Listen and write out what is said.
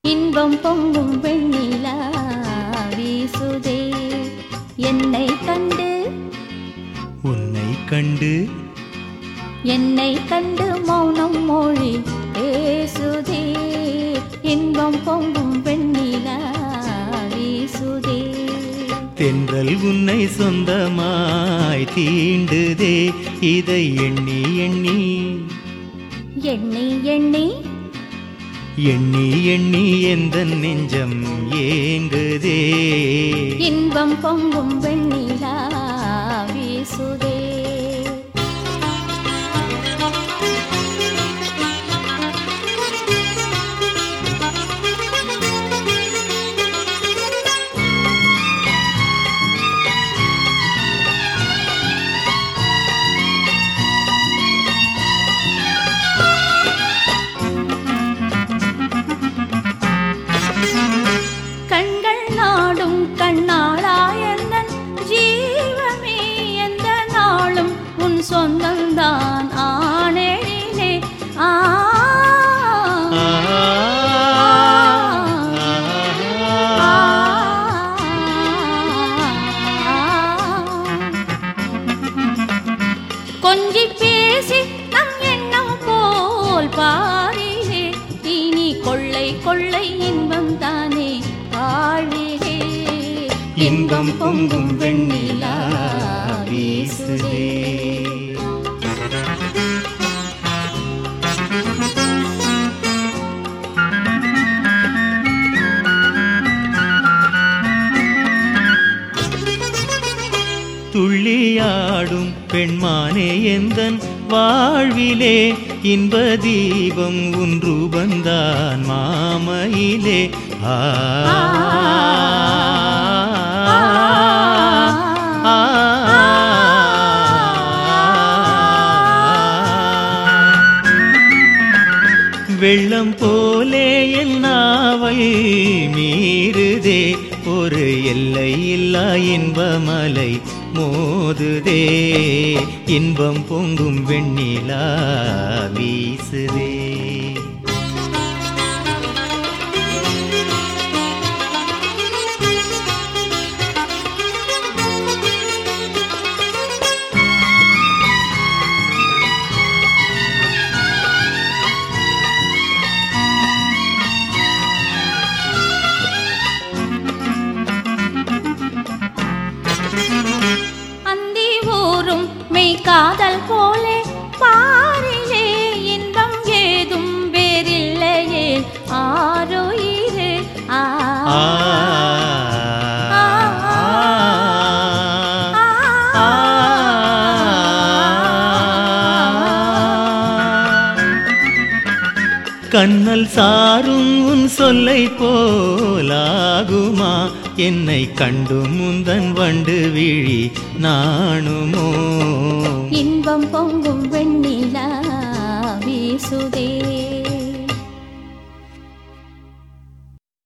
இன்பம் பொங்கும் வெண்ணிலா வீசுதே என்னை கண்டு உன்னை கண்டு என்னை கண்டு மௌனம் மொழி பேசுதே இன்பம் பொங்கும் வெண்ணிலா வீசுதே தென்றல் உன்னை சொந்தமாய் தீண்டுதே இதை எண்ணி எண்ணி எண்ணி எண்ணி எண்ணி எண்ணி எந்த நெஞ்சம் ஏங்குதே இன்பம் பொங்கும் வெண்ணிலா வீசுதே கண்கள் நாடும் கண்ணாளாயந்தன் ஜீவமே எந்த நாளும் உன் சொந்தம்தான் ஆனேனே ஆ கொஞ்சி பேசி நம் எண்ணம் போல் பாரிலே இனி கொள்ளை கொள்ளை இன்பம் தானே வாழ்விலே இன்பம் பொங்கும் வெண்ணிலா வீசுதே துள்ளியாடும் பெண்மானே எந்தன் வாழ்விலே இன்ப தீபம் ஒன்று வந்தான் மாமையிலே ஆ ஆ, வெள்ளம் போலே என் நாவல் மீறுதே ஒரு எல்லை இல்லா இன்பமலை மோதுதே இன்பம் பொங்கும் வெண்ணிலா வீசுதே அந்தி ஊரும் மெய் காதல் போலே பாரிலே இன்பம் ஏதும் வேறில்லையே ஆரோயிரு ஆ ஆ கண்ணல் சாரும் உன் சொல்லை போலாகுமா என்னை கண்டு முந்தன் வண்டு விழி நாணுமோ